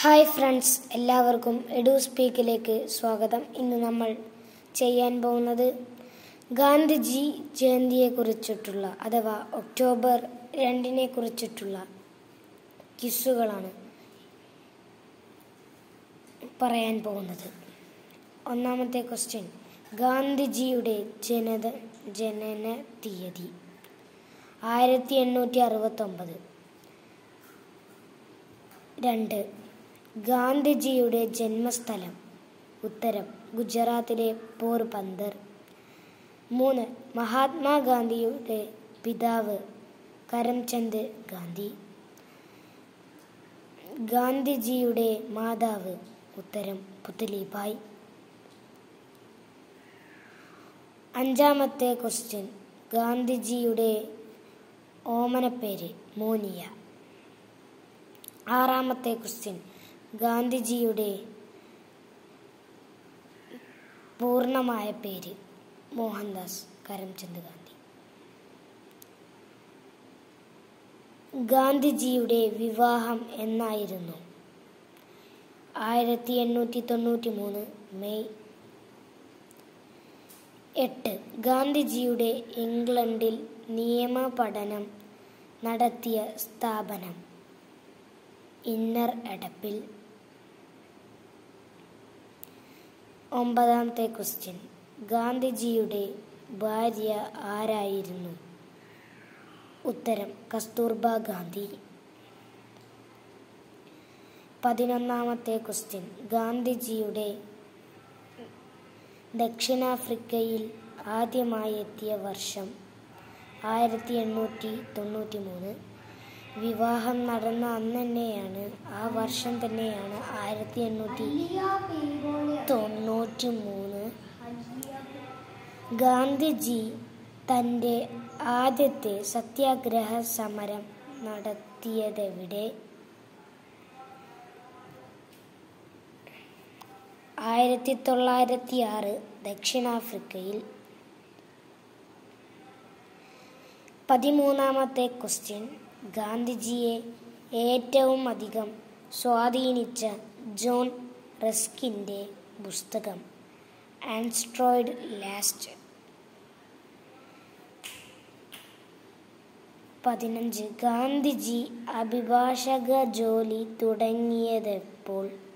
hi friends എല്ലാവർക്കും എഡു സ്പീക്കിലേക്ക് സ്വാഗതം ഇന്ന് നമ്മൾ ചെയ്യാൻ പോകുന്നത് ഗാന്ധിജി ജയന്തിയെ കുറിച്ചിട്ടുള്ള അഥവാ ഒക്ടോബർ രണ്ടിനെ കുറിച്ചിട്ടുള്ള കിസ്സുകളാണ് പറയാൻ പോകുന്നത് ഒന്നാമത്തെ ക്വസ്റ്റ്യൻ ഗാന്ധിജിയുടെ ജനത ജനന തീയതി ആയിരത്തി എണ്ണൂറ്റി അറുപത്തൊമ്പത് രണ്ട് ഗാന്ധിജിയുടെ ജന്മസ്ഥലം ഉത്തരം ഗുജറാത്തിലെ പോർബന്ദർ മൂന്ന് മഹാത്മാഗാന്ധിയുടെ പിതാവ് കരംചന്ദ് ഗാന്ധി ഗാന്ധിജിയുടെ മാതാവ് ഉത്തരം പുത്തലിബായ് അഞ്ചാമത്തെ ക്വസ്റ്റ്യൻ ഗാന്ധിജിയുടെ ഓമനപ്പേര് മോനിയ ആറാമത്തെ ക്വസ്റ്റ്യൻ ഗാന്ധിജിയുടെ പൂർണ്ണമായ പേര് മോഹൻദാസ് കരംചന്ദ് ഗാന്ധി ഗാന്ധിജിയുടെ വിവാഹം എന്നായിരുന്നു ആയിരത്തി എണ്ണൂറ്റി തൊണ്ണൂറ്റി മൂന്ന് മെയ് എട്ട് ഗാന്ധിജിയുടെ ഇംഗ്ലണ്ടിൽ നിയമ പഠനം നടത്തിയ സ്ഥാപനം ഇന്നർ അടപ്പിൽ ഒമ്പതാമത്തെ ക്വസ്റ്റ്യൻ ഗാന്ധിജിയുടെ ഭാര്യ ആരായിരുന്നു ഉത്തരം കസ്തൂർബ ഗാന്ധി പതിനൊന്നാമത്തെ ക്വസ്റ്റ്യൻ ഗാന്ധിജിയുടെ ദക്ഷിണാഫ്രിക്കയിൽ ആദ്യമായി എത്തിയ വർഷം ആയിരത്തി എണ്ണൂറ്റി തൊണ്ണൂറ്റി മൂന്ന് വിവാഹം നടന്ന അന്ന് തന്നെയാണ് ആ വർഷം തന്നെയാണ് ആയിരത്തി എണ്ണൂറ്റി തൊണ്ണൂറ്റി മൂന്ന് ഗാന്ധിജി തൻ്റെ ആദ്യത്തെ സത്യാഗ്രഹ സമരം നടത്തിയതെവിടെ ആയിരത്തി തൊള്ളായിരത്തി ആറ് ദക്ഷിണാഫ്രിക്കയിൽ പതിമൂന്നാമത്തെ ക്വസ്റ്റ്യൻ ഗാന്ധിജിയെ ഏറ്റവും അധികം സ്വാധീനിച്ച ജോൺ റസ്കിൻ്റെ പുസ്തകം ആൻസ്ട്രോയിഡ് ലാസ്റ്റ് പതിനഞ്ച് ഗാന്ധിജി അഭിഭാഷക ജോലി തുടങ്ങിയതെപ്പോൾ